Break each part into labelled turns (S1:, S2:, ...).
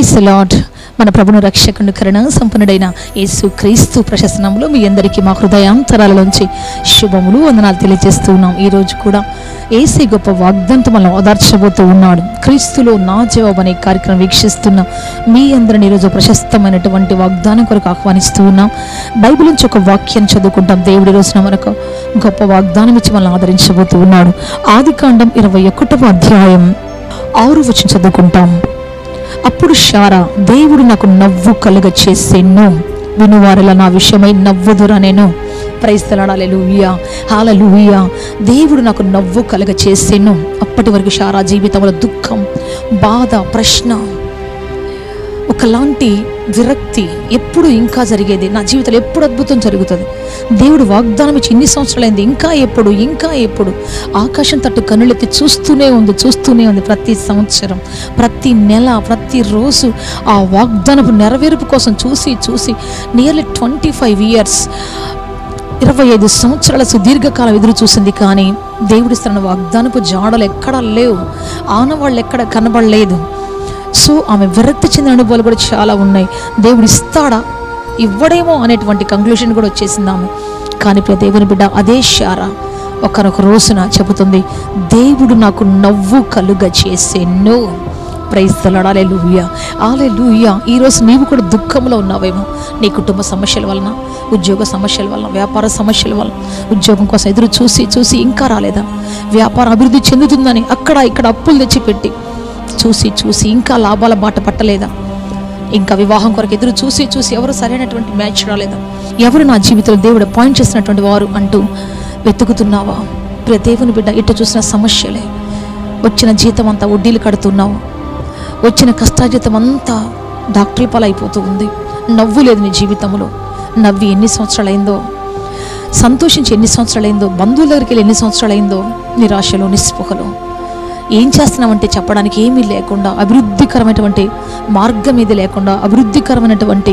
S1: price lord మన ప్రభును రక్షకుని కరుణ సంపన్నుడైన యేసు క్రీస్తు ప్రశస్తనంలో మీ అందరికీ మా హృదయాంతరాలలోంచి శుభములు వందనాలు తెలియజేస్తూ ఉన్నాం ఈ రోజు కూడా ఏసీ గొప్ప వాగ్దంతం మనం ఓదార్చబోతూ ఉన్నాడు క్రీస్తులో నా జవాబు అనే కార్యక్రమం వీక్షిస్తున్న మీ అందరిని ఈరోజు ప్రశస్తమైనటువంటి వాగ్దానం కొరకు ఆహ్వానిస్తూ ఉన్నాం బైబిల్ నుంచి ఒక వాక్యం చదువుకుంటాం దేవుడి రోజున మనకు గొప్ప వాగ్దానం ఇచ్చి మనల్ని ఆదరించబోతూ ఉన్నాడు ఆది కాండం ఇరవై ఒకటవ అధ్యాయం ఆరు వచ్చిన చదువుకుంటాం అప్పుడు షారా దేవుడు నాకు నవ్వు కలుగ చేసెను వినువారల నా విషయమై నవ్వుదురా నేను ప్రైస్తలాడాలూయా హాలూయా దేవుడు నాకు నవ్వు కలుగ చేసెను అప్పటి వరకు షారా జీవితంలో దుఃఖం బాధ ప్రశ్న ఒకలాంటి విరక్తి ఎప్పుడు ఇంకా జరిగేది నా జీవితంలో ఎప్పుడు అద్భుతం జరుగుతుంది దేవుడు వాగ్దానం ఇచ్చి ఇన్ని సంవత్సరాలైంది ఇంకా ఎప్పుడు ఇంకా ఎప్పుడు ఆకాశం తట్టు కన్నులెత్తి చూస్తూనే ఉంది చూస్తూనే ఉంది ప్రతి సంవత్సరం ప్రతి నెల ప్రతిరోజు ఆ వాగ్దానపు నెరవేర్పు కోసం చూసి చూసి నియర్లీ ట్వంటీ ఫైవ్ ఇయర్స్ ఇరవై ఐదు సంవత్సరాల సుదీర్ఘకాలం ఎదురు చూసింది కానీ దేవుడిస్తున్న వాగ్దానపు జాడలు ఎక్కడా లేవు ఆనవాళ్ళు ఎక్కడ కనబడలేదు సో ఆమె విరక్తి చెందిన అనుభవాలు కూడా చాలా ఉన్నాయి దేవుడు ఇస్తాడా ఇవ్వడేమో అనేటువంటి కంక్లూషన్ కూడా వచ్చేసింది ఆమె కానీ ప్రియ దేవుని బిడ్డ అదే శారా ఒకనొక రోజున చెబుతుంది దేవుడు నాకు నవ్వు కలుగ చేసేను ప్రైస్తలాడాలే లూయా ఆలే లూయా ఈరోజు నీవు కూడా దుఃఖంలో ఉన్నావేమో నీ కుటుంబ సమస్యల వలన ఉద్యోగ సమస్యల వలన వ్యాపార సమస్యల వలన ఉద్యోగం కోసం ఎదురు చూసి చూసి ఇంకా రాలేదా వ్యాపారం అభివృద్ధి చెందుతుందని అక్కడ ఇక్కడ అప్పులు తెచ్చిపెట్టి చూసి చూసి ఇంకా లాభాల బాట పట్టలేదా ఇంకా వివాహం కొరకు ఎదురు చూసి చూసి ఎవరు సరైనటువంటి మ్యాచ్ రాలేదా ఎవరు నా జీవితంలో దేవుడు పాయింట్ చేసినటువంటి వారు అంటూ వెతుకుతున్నావా ప్రియ దేవుని బిడ్డ ఇటు చూసిన సమస్యలే వచ్చిన జీతం అంతా వడ్డీలు కడుతున్నావు వచ్చిన కష్టాజీతం అంతా డాక్టర్ల పాలైపోతూ ఉంది నవ్వు లేదు నీ జీవితంలో నవ్వి ఎన్ని సంవత్సరాలైందో సంతోషించి ఎన్ని సంవత్సరాలైందో బంధువుల దగ్గరికి వెళ్ళి ఎన్ని సంవత్సరాలైందో నిరాశలో నిస్పృహలో ఏం చేస్తున్నామంటే చెప్పడానికి ఏమీ లేకుండా అభివృద్ధికరమైనటువంటి మార్గం ఇది లేకుండా అభివృద్ధికరమైనటువంటి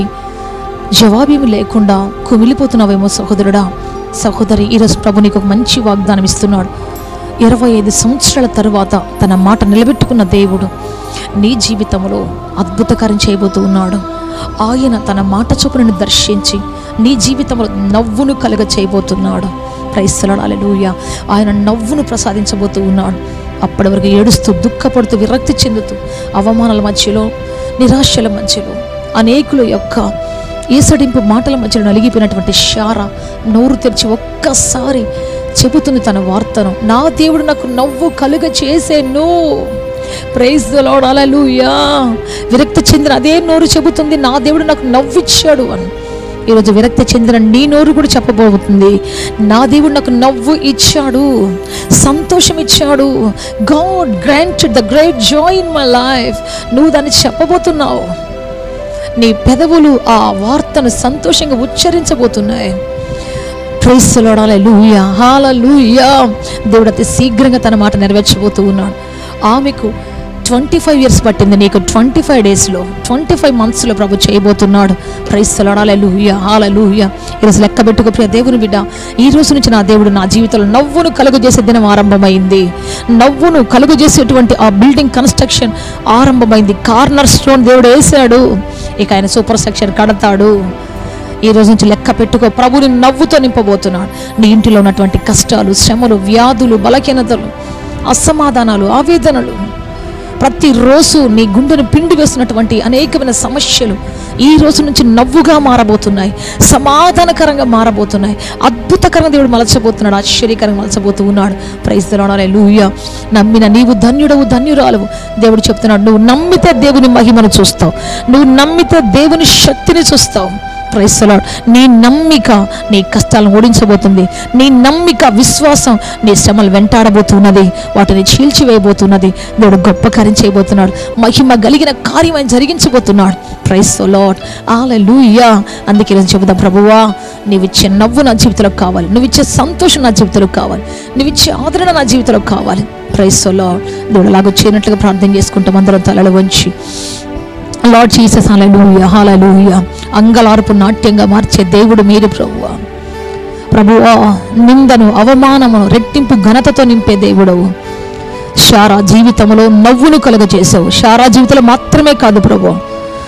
S1: జవాబేమి లేకుండా కుమిలిపోతున్నావేమో సహోదరుడా సహోదరి ఈరోజు ప్రభు నీకు ఒక మంచి వాగ్దానం ఇస్తున్నాడు ఇరవై ఐదు సంవత్సరాల తరువాత తన మాట నిలబెట్టుకున్న దేవుడు నీ జీవితంలో అద్భుతకారం చేయబోతూ ఉన్నాడు ఆయన తన మాట చొప్పునని దర్శించి నీ జీవితంలో నవ్వును కలుగ చేయబోతున్నాడు క్రైస్తలాలూయ ఆయన నవ్వును ప్రసాదించబోతూ ఉన్నాడు అప్పటి వరకు ఏడుస్తూ దుఃఖపడుతూ విరక్తి చెందుతూ అవమానాల మధ్యలో నిరాశల మధ్యలో అనేకుల యొక్క ఈసడింపు మాటల మధ్యలో నలిగిపోయినటువంటి శార నోరు తెరిచి ఒక్కసారి చెబుతుంది తన వార్తను నా దేవుడు నాకు నవ్వు కలుగ చేసేను ప్రైజ్ లోడాలూయా విరక్తి చెందిన అదే నోరు చెబుతుంది నా దేవుడు నాకు నవ్విచ్చాడు అని ఈరోజు విరక్తి చెందిన నీ నోరు కూడా చెప్పబోతుంది నా దేవుడు నాకు నవ్వు ఇచ్చాడు సంతోషం ఇచ్చాడు God grant the great joy in my life నువ్వు దాన్ని చెప్పబోతున్నావు నీ పెదవులు ఆ వార్తను సంతోషంగా ఉచ్చరించబోతున్నాయి ప్రైస్లోడాలే లూయా హాల లూయా దేవుడు అతి శీఘ్రంగా తన మాట నెరవేర్చబోతూ ఉన్నాడు ఆమెకు ట్వంటీ ఫైవ్ ఇయర్స్ పట్టింది నీకు ట్వంటీ ఫైవ్ డేస్లో ట్వంటీ ఫైవ్ మంత్స్లో ప్రభు చేయబోతున్నాడు ప్రైస్తలాడాలే లూయా హాల లూయా ఈరోజు లెక్క పెట్టుకో ప్రియ దేవుని బిడ్డ ఈ రోజు నుంచి నా దేవుడు నా జీవితంలో నవ్వును కలుగు చేసే దినం ఆరంభమైంది నవ్వును కలుగు చేసేటువంటి ఆ బిల్డింగ్ కన్స్ట్రక్షన్ ఆరంభమైంది కార్నర్ స్టోన్ దేవుడు వేసాడు ఇక ఆయన సూపర్ సెక్షన్ కడతాడు ఈ రోజు నుంచి లెక్క పెట్టుకో ప్రభుని నవ్వుతో నింపబోతున్నాడు నీ ఇంటిలో ఉన్నటువంటి కష్టాలు శ్రమలు వ్యాధులు బలహీనతలు అసమాధానాలు ఆవేదనలు ప్రతిరోజు నీ గుండెను పిండి వేస్తున్నటువంటి అనేకమైన సమస్యలు ఈ రోజు నుంచి నవ్వుగా మారబోతున్నాయి సమాధానకరంగా మారబోతున్నాయి అద్భుతకరంగా దేవుడు మలచబోతున్నాడు ఆశ్చర్యకరంగా మలచబోతూ ఉన్నాడు ప్రైజ్ లూయ నమ్మిన నీవు ధన్యుడవు ధన్యురాలవు దేవుడు చెప్తున్నాడు నువ్వు నమ్మితే దేవుని మహిమను చూస్తావు నువ్వు నమ్మితే దేవుని శక్తిని చూస్తావు ప్రైస్తలాడు నీ నమ్మిక నీ కష్టాలను ఓడించబోతుంది నీ నమ్మిక విశ్వాసం నీ శ్రమలు వెంటాడబోతున్నది వాటిని చీల్చివేయబోతున్నది దేవుడు గొప్ప కార్యం చేయబోతున్నాడు మహిమ కలిగిన కార్యం ఆయన జరిగించబోతున్నాడు ప్రైస్ లాడ్ ఆల లూయా అందుకే ఈరోజు చెబుదాం ప్రభువా నీవిచ్చే నవ్వు నా జీవితంలో కావాలి నువ్విచ్చే సంతోషం నా జీవితంలో కావాలి నువ్విచ్చే ఆదరణ నా జీవితంలో కావాలి ప్రైస్ లాడ్ దేవుడు అలాగ చేయనట్లుగా ప్రార్థన చేసుకుంటాం అందరం తలలు వంచి లార్డ్ జీసస్ హల్లెలూయా హల్లెలూయా అంగలార్పు నాట్యంగా మార్చే దేవుడు మీరు ప్రభువా ప్రభువా నిందను అవమానమును రెట్టింపు ఘనతతో నింపే దేవుడవు శారా జీవితంలో నవ్వును కలుగజేసావు శారా జీవితంలో మాత్రమే కాదు ప్రభు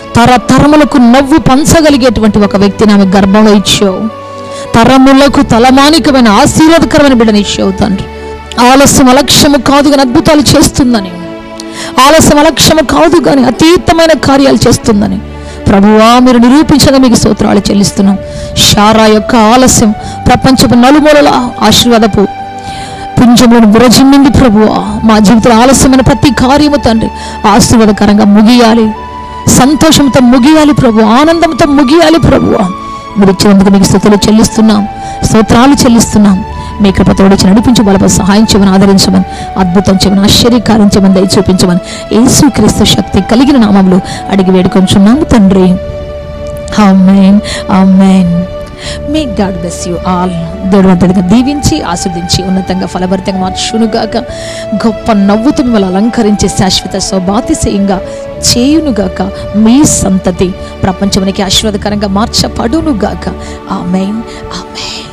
S1: తరతరములకు నవ్వు పంచగలిగేటువంటి ఒక వ్యక్తిని ఆమె గర్భంలో ఇచ్చావు తరములకు తలమానికమైన ఆశీర్వాదకరమైన బిడ్డని ఇచ్చావు తండ్రి ఆలస్యం అలక్ష్యము కాదు కానీ అద్భుతాలు చేస్తుందని ఆలస్యం అలక్ష్యము కాదు కానీ అతీతమైన కార్యాలు చేస్తుందని ప్రభువా మీరు నిరూపించగా మీకు స్తోత్రాలు చెల్లిస్తున్నాం షారా యొక్క ఆలస్యం ప్రపంచపు నలుమూలల ఆశీర్వాదపు పుంజములను విరజిమ్మింది ప్రభువా మా జీవితంలో ఆలస్యమైన ప్రతి కార్యము తండ్రి ఆశీర్వాదకరంగా ముగియాలి సంతోషంతో ముగియాలి ప్రభు ఆనందంతో ముగియాలి ప్రభువా మీరు ఇచ్చినందుకు మీకు స్థుతులు చెల్లిస్తున్నాం స్తోత్రాలు చెల్లిస్తున్నాం మీ కృపతోడి నడిపించి బలప సహాయం చేయమని ఆదరించమని అద్భుతం చేయమని ఆశ్చర్యకారం చేయమని దయ చూపించమని యేసుక్రీస్తు శక్తి కలిగిన నామంలో అడిగి వేడుకొంచున్నాము తండ్రి amen amen may God bless you all దేవుడు అంతటిగా దీవించి ఆస్వాదించి ఉన్నతంగా ఫలభరితంగా మార్చునుగాక గొప్ప నవ్వుతూ మిమ్మల్ని అలంకరించి శాశ్వత సౌభాతిశయంగా చేయునుగాక మీ సంతతి ప్రపంచమునికి ఆశీర్వాదకరంగా మార్చబడునుగాక ఆమెన్ ఆమెన్